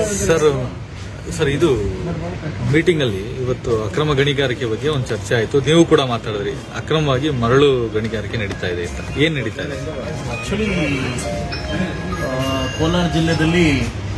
sir sir ಇದು meeting ಅಲ್ಲಿ ಇವತ್ತು ಅಕ್ರಮ ಗಣಿಗಾರಿಕೆ ಬಗ್ಗೆ ಒಂದು ಚರ್ಚೆ ಆಯಿತು ನೀವು ಕೂಡ ಮಾತಾಡಿದ್ರಿ ಅಕ್ರಮವಾಗಿ ಮರಳು ಗಣಿಗಾರಿಕೆ ನಡೀತಾ ಇದೆ ಅಂತ ಏನ್ ನಡೀತಾ ಇದೆ ಆಕ್ಚುಲಿ ಕೋಲಾರ ಜಿಲ್ಲೆಯಲ್ಲಿ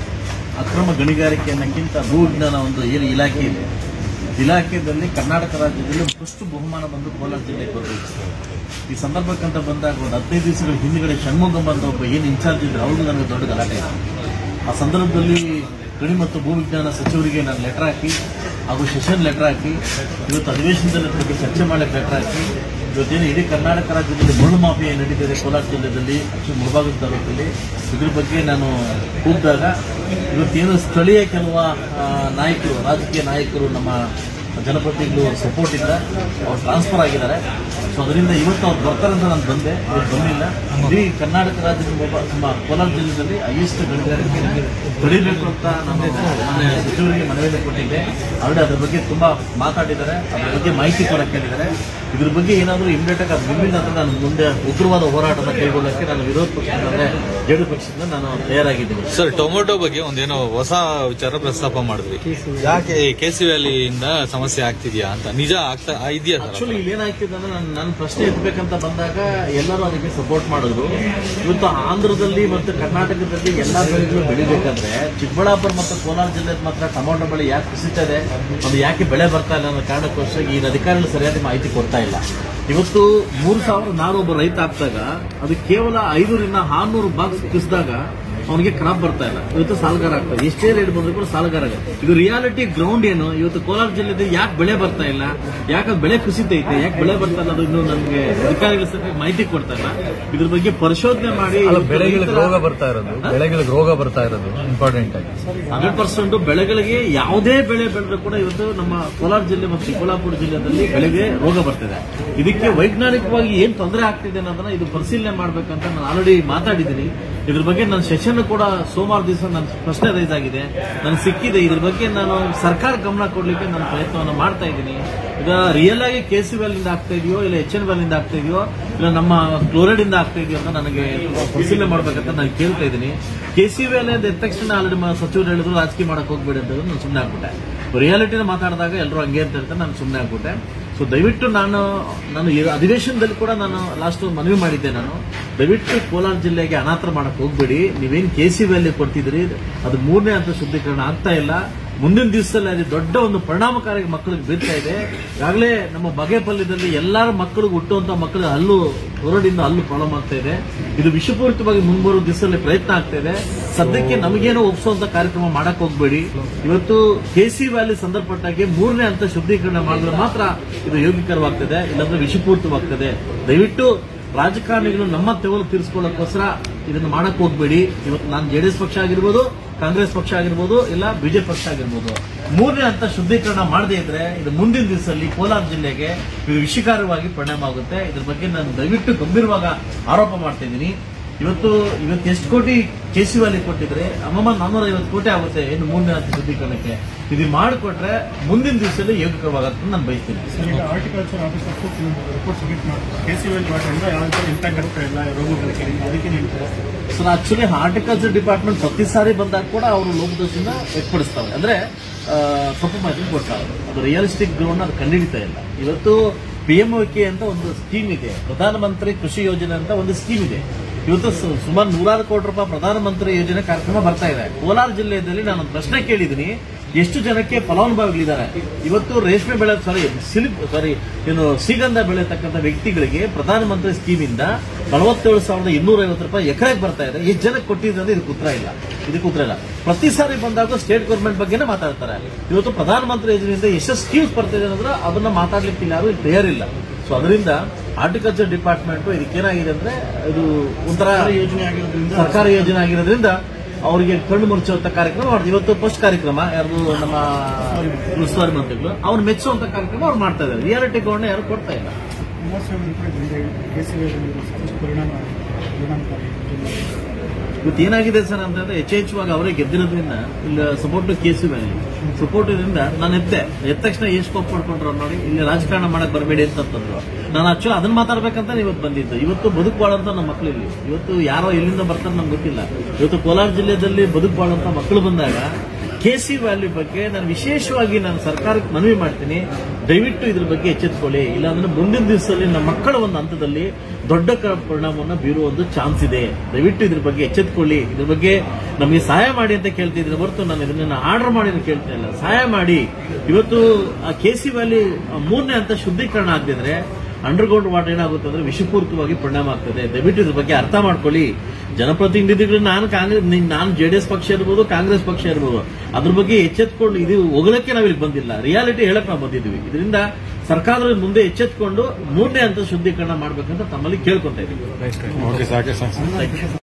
ಅಕ್ರಮ ಗಣಿಗಾರಿಕೆ ಅನ್ನೋಕ್ಕಿಂತ ಭೂ ವಿಜ್ಞಾನ ಒಂದು ಏನು ಇಲಾಖೆ ಇದೆ ಇಲಾಖೆಯಲ್ಲಿ ಕರ್ನಾಟಕ ರಾಜ್ಯದಲ್ಲಿ ಫಸ್ಟ್ ಬಹುಮಾನ ಬಂದು ಕೋಲಾರ ಜಿಲ್ಲೆಗೆ ಬರಬೇಕು ಈ ಸಂದರ್ಭಕ್ಕಂತ ಬಂದಾಗ ಒಂದು ಹದಿನೈದು ದಿವಸಗಳ ಹಿಂದುಗಡೆ ಷಣ್ಮುಗಂ ಅಂತ ಒಬ್ಬ ಏನು ಇನ್ಚಾರ್ಜ್ ಇದ್ರು ಅವ್ರಿಗೂ ನನಗೆ ದೊಡ್ಡ ಗಲಾಟೆ ಇದೆ ಆ ಸಂದರ್ಭದಲ್ಲಿ ಗಣಿ ಮತ್ತು ಭೂ ವಿಜ್ಞಾನ ಸಚಿವರಿಗೆ ನಾನು ಲೆಟರ್ ಹಾಕಿ ಹಾಗೂ ಸೆಷನ್ ಲೆಟರ್ ಹಾಕಿ ಇವತ್ತು ಅಧಿವೇಶನದಲ್ಲಿ ಅದ್ರ ಬಗ್ಗೆ ಚರ್ಚೆ ಮಾಡಕ್ಕೆ ಲೆಟರ್ ಹಾಕಿ ಇವತ್ತೇನು ಇಡೀ ಕರ್ನಾಟಕ ರಾಜ್ಯದಲ್ಲಿ ಮರಳು ಮಾಫಿಯಾ ನಡೀತಿದೆ ಕೋಲಾರ ಜಿಲ್ಲೆಯಲ್ಲಿ ಅಷ್ಟು ಮುಳಬಾಗದ ತಾಲೂಕಲ್ಲಿ ಇದ್ರ ಬಗ್ಗೆ ನಾನು ಕೂಗಿದಾಗ ಇವತ್ತೇನು ಸ್ಥಳೀಯ ಕೆಲವು ಆ, ನಾಯಕರು ರಾಜಕೀಯ ನಾಯಕರು ನಮ್ಮ ಜನಪ್ರತಿನಿಧಿಗಳು ಸಪೋರ್ಟ್ ಇಂದ ಅವ್ರು ಟ್ರಾನ್ಸ್ಫರ್ ಆಗಿದ್ದಾರೆ ಸೊ ಅದರಿಂದ ಇವತ್ತು ಅವ್ರು ಬರ್ತಾರೆ ಅಂತ ನಾನು ಬಂದೆ ಇವತ್ತು ಬಂದಿಲ್ಲ ಇಡೀ ಕರ್ನಾಟಕ ರಾಜ್ಯದ ಒಬ್ಬ ನಮ್ಮ ಕೋಲಾರ ಜಿಲ್ಲೆಯಲ್ಲಿ ಹೈಯೆಸ್ಟ್ ಗಣಿಗಾರಿಕೆ ಬೆಳಿಬೇಕು ಅಂತ ನಾನು ಮಾನ್ಯ ಸಚಿವರಿಗೆ ಮನವಿಯನ್ನು ಕೊಟ್ಟಿದ್ದೆ ಆಲ್ರೆಡಿ ಅದ್ರ ಬಗ್ಗೆ ತುಂಬಾ ಮಾತಾಡಿದ್ದಾರೆ ಅದ್ರ ಬಗ್ಗೆ ಮಾಹಿತಿ ಕೂಡ ಕೇಳಿದ್ದಾರೆ ಇದ್ರ ಬಗ್ಗೆ ಏನಾದರೂ ಇಮಿಡಿಯೇಟ್ ಆಗಿ ಅದು ನಿಮ್ಮಿಂದ ಅಂತ ನಾನು ಮುಂದೆ ಉಗ್ರವಾದ ಹೋರಾಟನ ಕೈಗೊಳ್ಳಕ್ಕೆ ನಾನು ವಿರೋಧ ಪಕ್ಷದಿಂದ ಅಂದ್ರೆ ಜೆಡಿ ಪಕ್ಷದಿಂದ ನಾನು ತಯಾರಾಗಿದ್ದೀನಿ ಸರ್ ಟೊಮೊಟೊ ಬಗ್ಗೆ ಒಂದೇನೋ ಹೊಸ ವಿಚಾರ ಪ್ರಸ್ತಾಪ ಮಾಡಿದ್ವಿ ಯಾಕೆ ಕೆ ಸಿ ವ್ಯಾಲಿಯಿಂದ ಸಮಸ್ಯೆ ಆಗ್ತಿದ್ಯಾ ಅಂತ ನಿಜ ಆಗ್ತಾ ಆ, ಇದೆಯಾ ಸರ್ ಆಕ್ಚುಲಿ ಇಲ್ಲಿ ಏನಾಗ್ತಿದೆ ಅಂದ್ರೆ ನಾನು ನನ್ನ ಪ್ರಶ್ನೆ ಎತ್ತಬೇಕಂತ ಬಂದಾಗ ಎಲ್ಲರೂ ಅದಕ್ಕೆ ಸಪೋರ್ಟ್ ಮಾಡಿದ್ರು ಇವತ್ತು ಆಂಧ್ರದಲ್ಲಿ ಮತ್ತು ಕರ್ನಾಟಕದಲ್ಲಿ ಎಲ್ಲಾ ಬೆಳೆಗಳು ಬೆಳಿಬೇಕಂದ್ರೆ ಚಿಕ್ಕಬಳ್ಳಾಪುರ ಮತ್ತು ಕೋಲಾರ ಜಿಲ್ಲೆಯಲ್ಲಿ ಮಾತ್ರ ಟೊಮೊಟೊ ಬೆಳೆ ಯಾಕೆ ಕುಸಿತಾ ಇದೆ ಅದು ಯಾಕೆ ಬೆಳೆ ಬರ್ತಾ ಇಲ್ಲ ಅನ್ನೋ ಕಾರಣಕ್ಕೋಸ್ಕರ ಈ ಅಧಿಕಾರಿಗಳು ಸರಿಯಾದ ಮಾಹಿತಿ ಕೊಡ್ತಾ ಇಲ್ಲ ಇವತ್ತು ಮೂರು ಸಾವಿರ ನಾನು ಒಬ್ಬ ರೈತ ಆಗ್ದಾಗ ಅದು ಕೇವಲ ಐನೂರಿಂದ ಆರ್ನೂರು ಬಾಕ್ಸ್ ಕುಸಿದಾಗ ಅವನಿಗೆ ಕ್ರಾಪ್ ಬರ್ತಾ ಇಲ್ಲ ಇವತ್ತು ಸಾಲಗಾರ ಆಗ್ತದೆ ಎಷ್ಟೇ ರೇಟ್ ಬಂದ್ರು ಕೂಡ ಸಾಲಗಾರ ಆಗುತ್ತೆ ಇದು ರಿಯಾಲಿಟಿ ಗ್ರೌಂಡ್ ಏನು ಇವತ್ತು ಕೋಲಾರ ಜಿಲ್ಲೆಯಲ್ಲಿ ಯಾಕೆ ಬೆಳೆ ಬರ್ತಾ ಇಲ್ಲ ಯಾಕೆ ಅದು ಬೆಳೆ ಕುಸಿತೈತೆ ಯಾಕೆ ಬೆಳೆ ಬರ್ತಾ ಇಲ್ಲ ಅದು ಇನ್ನು ನನಗೆ ಅಧಿಕಾರಿಗಳ ಸಹ ಮಾಹಿತಿ ಕೊಡ್ತಾ ಇಲ್ಲ ಇದ್ರ ಬಗ್ಗೆ ಪರಿಶೋಧನೆ ಮಾಡಿ ಅಲ್ಲ ಬೆಳೆಗಳಿಗೆ ರೋಗ ಬರ್ತಾ ಇರೋದು ಬೆಳೆಗಳಿಗೆ ರೋಗ ಬರ್ತಾ ಇರೋದು ಇಂಪಾರ್ಟೆಂಟ್ ಆಗಿ ಹಂಡ್ರೆಡ್ ಪರ್ಸೆಂಟ್ ಬೆಳೆಗಳಿಗೆ ಯಾವುದೇ ಬೆಳೆ ಬೆಳೆದ್ರು ಕೂಡ ಇವತ್ತು ನಮ್ಮ ಕೋಲಾರ ಜಿಲ್ಲೆ ಮತ್ತು ಚಿಕ್ಕಬಳ್ಳಾಪುರ ಜಿಲ್ಲೆಯಲ್ಲಿ ಬೆಳೆಗೆ ರೋಗ ಬರ್ತಿದೆ ಇದಕ್ಕೆ ವೈಜ್ಞಾನಿಕವಾಗಿ ಏನ್ ತೊಂದರೆ ಆಗ್ತಿದೆ ಅನ್ನೋದನ್ನ ಇದು ಪರಿಶೀಲನೆ ಮಾಡ್ಬೇಕಂತ ನಾನು ಆಲ್ರೆಡಿ ಮಾತಾಡಿದ್ದೀನಿ ಇದ್ರ ಬಗ್ಗೆ ನನ್ನ ಸೆಷನ್ ಕೂಡ ಸೋಮವಾರ ದಿವಸ ನನ್ನ ಪ್ರಶ್ನೆ ರೈಸ್ ಆಗಿದೆ ನನಗೆ ಸಿಕ್ಕಿದೆ ಇದ್ರ ಬಗ್ಗೆ ನಾನು ಸರ್ಕಾರ ಗಮನ ಕೊಡ್ಲಿಕ್ಕೆ ನಾನು ಪ್ರಯತ್ನವನ್ನು ಮಾಡ್ತಾ ಇದ್ದೀನಿ ಈಗ ರಿಯಲ್ ಆಗಿ ಕೆ ಸಿ ಇಂದ ಆಗ್ತಾ ಇದೆಯೋ ಇಲ್ಲ ಎಚ್ ಎನ್ ಇಂದ ಆಗ್ತಾ ಇದೆಯೋ ಇಲ್ಲ ನಮ್ಮ ಕ್ಲೋರೈಡ್ ಇಂದ ಆಗ್ತಾ ಇದೆಯೋ ಅಂತ ನನಗೆ ಪರಿಶೀಲನೆ ಮಾಡ್ಬೇಕಂತ ನಾನು ಕೇಳ್ತಾ ಇದ್ದೀನಿ ಕೆ ಸಿ ವಿ ಎಲ್ ಎದ್ದ ತಕ್ಷಣ ಆಲ್ರೆಡಿ ಸಚಿವರು ಹೇಳಿದ್ರು ರಾಜಕೀಯ ಮಾಡಕ್ ಹೋಗ್ಬೇಡಿ ಅಂತ ನಾನು ಸುಮ್ಮನೆ ಆಗ್ಬಿಟ್ಟೆ ರಿಯಾಲಿಟಿನ ಮಾತಾಡಿದಾಗ ಎಲ್ಲರೂ ಹಂಗೆ ಅಂತ ಹೇಳ್ತಾರೆ ನಾನು ಸುಮ್ಮನೆ ಆಗ್ಬಿಟ್ಟೆ ಸೊ ದಯವಿಟ್ಟು ನಾನು ನಾನು ಈ ಅಧಿವೇಶನದಲ್ಲಿ ಕೂಡ ನಾನು ಲಾಸ್ಟ್ ಮನವಿ ಮಾಡಿದ್ದೆ ನಾನು ದಯವಿಟ್ಟು ಕೋಲಾರ ಜಿಲ್ಲೆಗೆ ಅನಾಥರ ಮಾಡಕ್ ಹೋಗ್ಬೇಡಿ ನೀವೇನ್ ಕೆ ಸಿ ಅಲ್ಲಿ ಕೊಡ್ತಿದ್ರಿ ಅದು ಮೂರನೇ ಹಂತ ಶುದ್ಧೀಕರಣ ಆಗ್ತಾ ಇಲ್ಲ ಮುಂದಿನ ದಿವಸದಲ್ಲಿ ಅದು ದೊಡ್ಡ ಒಂದು ಪರಿಣಾಮಕಾರಿ ಮಕ್ಕಳಿಗೆ ಬೀರ್ತಾ ಇದೆ ಈಗಾಗಲೇ ನಮ್ಮ ಬಗೆಪಲ್ಯದಲ್ಲಿ ಎಲ್ಲರ ಮಕ್ಕಳಿಗೆ ಹುಟ್ಟುವಂತ ಮಕ್ಕಳಿಗೆ ಹಲ್ಲು ಹೊರಡಿಂದ ಹಲ್ಲು ಪ್ರಾಬ್ಲಮ್ ಆಗ್ತಾ ಇದೆ ಇದು ವಿಷಪೂರಿತವಾಗಿ ಮುಂಬರುವ ದಿವಸದಲ್ಲಿ ಪ್ರಯತ್ನ ಆಗ್ತಾ ಇದೆ ಸದ್ಯಕ್ಕೆ ನಮಗೇನೋ ಒಪ್ಪಿಸುವಂತ ಕಾರ್ಯಕ್ರಮ ಮಾಡಕ್ ಹೋಗ್ಬೇಡಿ ಇವತ್ತು ಕೆ ಸಿ ವ್ಯಾಲಿ ಸಂದರ್ಭಪಟ್ಟಾಗೆ ಮೂರನೇ ಹಂತ ಶುದ್ಧೀಕರಣ ಮಾಡಿದ್ರೆ ಮಾತ್ರ ಇದು ಯೋಗ್ಯಕರವಾಗ್ತದೆ ಇಲ್ಲಾಂದ್ರೆ ವಿಷಪೂರಿತವಾಗ್ತದೆ ದಯವಿಟ್ಟು ರಾಜಕಾರಣಿಗಳು ನಮ್ಮ ತೆವಲು ತೀರಿಸ್ಕೊಳ್ಳೋಕ್ಕೋಸ್ಕರ ಇದನ್ನು ಮಾಡಕ್ ಹೋಗ್ಬೇಡಿ ಇವತ್ತು ನಾನು ಜೆಡಿಎಸ್ ಪಕ್ಷ ಆಗಿರ್ಬೋದು ಕಾಂಗ್ರೆಸ್ ಪಕ್ಷ ಆಗಿರ್ಬೋದು ಇಲ್ಲ ಬಿಜೆಪಿ ಪಕ್ಷ ಆಗಿರ್ಬೋದು ಮೂರನೇ ಹಂತ ಶುದ್ಧೀಕರಣ ಮಾಡದೇ ಇದ್ರೆ ಇದು ಮುಂದಿನ ದಿವಸದಲ್ಲಿ ಕೋಲಾರ ಜಿಲ್ಲೆಗೆ ಇದು ವಿಷಕಾರವಾಗಿ ಪರಿಣಾಮ ಆಗುತ್ತೆ ಇದ್ರ ಬಗ್ಗೆ ನಾನು ದಯವಿಟ್ಟು ಗಂಭೀರವಾಗಿ ಆರೋಪ ಮಾಡ್ತಾ ಇದ್ದೀನಿ ಇವತ್ತು ಇವತ್ತು ಎಷ್ಟು ಕೋಟಿ ಕೇಸಿವಾಲಿ ಕೊಟ್ಟಿದ್ರೆ ಅಮ್ಮಮ್ಮ ನಾನ್ನೂರ ಐವತ್ತು ಕೋಟಿ ಆಗುತ್ತೆ ಏನು ಮೂರನೇ ಹಂತ ಶುದ್ಧೀಕರಣಕ್ಕೆ ಇದು ಮಾಡಿಕೊಟ್ರೆ ಮುಂದಿನ ದಿವಸದಲ್ಲಿ ಯೋಗ್ಯಕರವಾಗತ್ತೆ ನಾನು ಬಯಸ್ತೀನಿ ಈಗ ಹಾರ್ಟಿಕಲ್ಚರ್ ಆಫೀಸರ್ಸ್ ರಿಪೋರ್ಟ್ ಸಬ್ಮಿಟ್ ಮಾಡ್ತಾರೆ ಕೆ ಸಿ ಎಲ್ ಮಾಡೋದ್ರಿಂದ ಯಾವ ಥರ ಇಂಪ್ಯಾಕ್ಟ್ ಆಗ್ತಾ ಇಲ್ಲ ರೋಗಗಳಿಗೆ ಅದಕ್ಕೆ ನೀವು ಸೊ ಆಕ್ಚುಲಿ ಹಾರ್ಟಿಕಲ್ಚರ್ ಡಿಪಾರ್ಟ್ಮೆಂಟ್ ಪ್ರತಿ ಸಾರಿ ಬಂದಾಗ ಕೂಡ ಅವರು ಲೋಪದೋಷದಿಂದ ವ್ಯಕ್ತಪಡಿಸ್ತಾರೆ ಅಂದ್ರೆ ಆ, ತಪ್ಪು ಮಾಹಿತಿ ಕೊಡ್ತಾರೆ ಅದು ರಿಯಲಿಸ್ಟಿಕ್ ಗ್ರೌಂಡ್ ಅದು ಕಂಡುಹಿಡಿತಾ ಇಲ್ಲ ಇವತ್ತು ಪಿ ಎಂ ಕೆ ಅಂತ ಒಂದು ಸ್ಕೀಮ್ ಇದೆ ಪ್ರಧಾನಮಂತ್ರಿ ಕೃಷಿ ಯೋಜನೆ ಅಂತ ಒಂದು ಸ್ಕೀಮ್ ಇದೆ ಇವತ್ತು ಸು- ಸುಮಾರು ನೂರಾರು ಕೋಟಿ ರೂಪಾಯಿ ಪ್ರಧಾನಮಂತ್ರಿ ಯೋಜನೆ ಕಾರ್ಯಕ್ರಮ ಬರ್ತಾ ಇದೆ ಕೋಲಾರ ಜಿಲ್ಲೆಯಲ್ಲಿ ನಾನು ಒಂದು ಪ್ರಶ್ನೆ ಕೇಳಿದ್ದೀನಿ ಎಷ್ಟು ಜನಕ್ಕೆ ಫಲಾನುಭವಿಗಳಿದ್ದಾರೆ ಇವತ್ತು ರೇಷ್ಮೆ ಬೆಳೆ ಸಾರಿ ಸಿಲಿಪ್ ಸಾರಿ ಏನು ಶ್ರೀಗಂಧ ಬೆಳೆತಕ್ಕಂಥ ವ್ಯಕ್ತಿಗಳಿಗೆ ಪ್ರಧಾನಮಂತ್ರಿ ಸ್ಕೀಮ್ ಇಂದ ನಲವತ್ತೇಳು ಸಾವಿರದ ಇನ್ನೂರ ಐವತ್ತು ರೂಪಾಯಿ ಎಕರೆಗೆ ಬರ್ತಾ ಇದೆ ಎಷ್ಟು ಜನಕ್ಕೆ ಕೊಟ್ಟಿದೆ ಅಂದ್ರೆ ಇದಕ್ಕೆ ಉತ್ತರ ಇಲ್ಲ ಇದಕ್ಕೆ ಉತ್ತರ ಇಲ್ಲ ಪ್ರತಿ ಸಾರಿ ಬಂದಾಗ ಸ್ಟೇಟ್ ಗೌರ್ಮೆಂಟ್ ಬಗ್ಗೆನೇ ಮಾತಾಡ್ತಾರೆ ಇವತ್ತು ಪ್ರಧಾನಮಂತ್ರಿ ಯೋಜನೆಯಿಂದ ಎಷ್ಟು ಸ್ಕೀಮ್ಸ್ ಬರ್ತಿದೆ ಅನ್ನೋದ್ರ ಅದನ್ನ ಮಾತಾಡ್ಲಿಕ್ಕೆ ಯಾರು ಇಲ್ಲಿ ತಯಾರಿಲ್ಲ ಸೊ ಅದರಿಂದ ಹಾರ್ಟಿಕಲ್ಚರ್ ಡಿಪಾರ್ಟ್ಮೆಂಟ್ ಇದಕ್ಕೇನಾಗಿದೆ ಅಂದ್ರೆ ಇದು ಒಂಥರ ಯೋಜನೆ ಆಗಿರೋದ್ರಿಂದ ಸರ್ಕಾರಿ ಯೋಜನೆ ಆಗಿರೋದ್ರಿಂದ ಅವರಿಗೆ ಕಣ್ಣು ಮುಚ್ಚುವಂತ ಕಾರ್ಯಕ್ರಮ ಮಾಡಿದ್ರು ಇವತ್ತು ಫಸ್ಟ್ ಕಾರ್ಯಕ್ರಮ ಯಾರು ನಮ್ಮ ಉಸ್ತುವಾರಿ ಮಂತ್ರಿಗಳು ಅವ್ರು ಮೆಚ್ಚುವಂತ ಕಾರ್ಯಕ್ರಮ ಅವ್ರು ಮಾಡ್ತಾ ಇದ್ದಾರೆ ರಿಯಾಲಿಟಿ ಗೌಂಡ್ ಯಾರು ಕೊಡ್ತಾ ಇಲ್ಲ ಕುಮಾರಸ್ವಾಮಿ ಕೂಡ ಬಂದಿದೆ ಕೆ ಸಿ ಎಲ್ ಸಾಕಷ್ಟು ಪರಿಣಾಮ ಪರಿಣಾಮಕಾರಿ ಇವತ್ತು ಏನಾಗಿದೆ ಸರ್ ಅಂತಂದ್ರೆ ಯಥೇಚ್ಛವಾಗಿ ಅವರೇ ಗೆದ್ದಿರೋದ್ರಿಂದ ಇಲ್ಲಿ ಸಪೋರ್ಟ್ ಕೇಸು ವ್ಯಾಲಿ ಸಪೋರ್ಟ್ ಇದರಿಂದ ನಾನು ಎತ್ತೆ ಎದ್ದ ತಕ್ಷಣ ಎಷ್ಟು ಕೋಪ್ ಪಡ್ಕೊಂಡ್ರು ನೋಡಿ ಇಲ್ಲಿ ರಾಜಕಾರಣ ಮಾಡಕ್ ಬರಬೇಡಿ ಅಂತಂದ್ರು ನಾನು ಆಕ್ಚುಲಿ ಅದನ್ನ ಮಾತಾಡ್ಬೇಕಂತ ಇವತ್ತು ಬಂದಿದ್ದು ಇವತ್ತು ಬದುಕು ಬಾಳಂತ ನಮ್ಮ ಮಕ್ಕಳು ಇಲ್ಲಿ ಇವತ್ತು ಯಾರೋ ಎಲ್ಲಿಂದ ಬರ್ತಾರೆ ನಮ್ಗೆ ಗೊತ್ತಿಲ್ಲ ಇವತ್ತು ಕೋಲಾರ ಜಿಲ್ಲೆಯಲ್ಲಿ ಬದುಕು ಬಾಳಂತ ಮಕ್ಕಳು ಬಂದಾಗ ಕೆ ಸಿ ವ್ಯಾಲಿ ಬಗ್ಗೆ ನಾನು ವಿಶೇಷವಾಗಿ ನಾನು ಸರ್ಕಾರಕ್ಕೆ ಮನವಿ ಮಾಡ್ತೀನಿ ದಯವಿಟ್ಟು ಇದ್ರ ಬಗ್ಗೆ ಎಚ್ಚೆತ್ಕೊಳ್ಳಿ ಇಲ್ಲಾಂದ್ರೆ ಮುಂದಿನ ದಿವಸದಲ್ಲಿ ನಮ್ಮ ಮಕ್ಕಳ ಒಂದು ಹಂತದಲ್ಲಿ ದೊಡ್ಡ ಕ- ಪರಿಣಾಮವನ್ನು ಬೀರುವ ಒಂದು ಚಾನ್ಸ್ ಇದೆ ದಯವಿಟ್ಟು ಇದ್ರ ಬಗ್ಗೆ ಎಚ್ಚೆತ್ಕೊಳ್ಳಿ ಇದ್ರ ಬಗ್ಗೆ ನಮಗೆ ಸಹಾಯ ಮಾಡಿ ಅಂತ ಕೇಳ್ತಿದ್ದೀನಿ ಹೊರತು ನಾನು ಇದನ್ನ ಆರ್ಡರ್ ಮಾಡಿ ಅಂತ ಕೇಳ್ತಾ ಇಲ್ಲ ಸಹಾಯ ಮಾಡಿ ಇವತ್ತು ಆ ಕೆ ಸಿ ವ್ಯಾಲಿ ಮೂರನೇ ಹಂತ ಶುದ್ಧೀಕರಣ ಆಗದಿದ್ರೆ ಅಂಡರ್ಗ್ರೌಂಡ್ ವಾಟರ್ ಏನಾಗುತ್ತೆ ಅಂದ್ರೆ ವಿಷಪೂರಿತವಾಗಿ ಪರಿಣಾಮ ಆಗ್ತದೆ ದಯವಿಟ್ಟು ಇದ್ರ ಬಗ್ಗೆ ಅರ್ಥ ಮಾಡ್ಕೊಳ್ಳಿ ಜನಪ್ರತಿನಿಧಿಗಳು ನಾನು ಕಾಂಗ್ರೆಸ್ ನೀನ್- ನಾನು ಜೆಡಿಎಸ್ ಪಕ್ಷ ಇರ್ಬೋದು ಕಾಂಗ್ರೆಸ್ ಪಕ್ಷ ಇರ್ಬೋದು ಅದ್ರ ಬಗ್ಗೆ ಎಚ್ಚೆತ್ಕೊಂಡು ಇದು ಹೋಗಲಕ್ಕೆ ನಾವು ಇಲ್ಲಿ ಬಂದಿಲ್ಲ ರಿಯಾಲಿಟಿ ಹೇಳಕ್ ನಾವು ಬಂದಿದ್ವಿ ಇದರಿಂದ ಸರ್ಕಾರದ ಮುಂದೆ ಎಚ್ಚೆತ್ಕೊಂಡು ಮೂರನೇ ಹಂತ ಶುದ್ಧೀಕರಣ ಮಾಡ್ಬೇಕಂತ ತಮ್ಮಲ್ಲಿ ಕೇಳ್ಕೊಂತ ಇದ್ದೀವಿ ಓಕೆ ಸಾಕೆ ಸರ್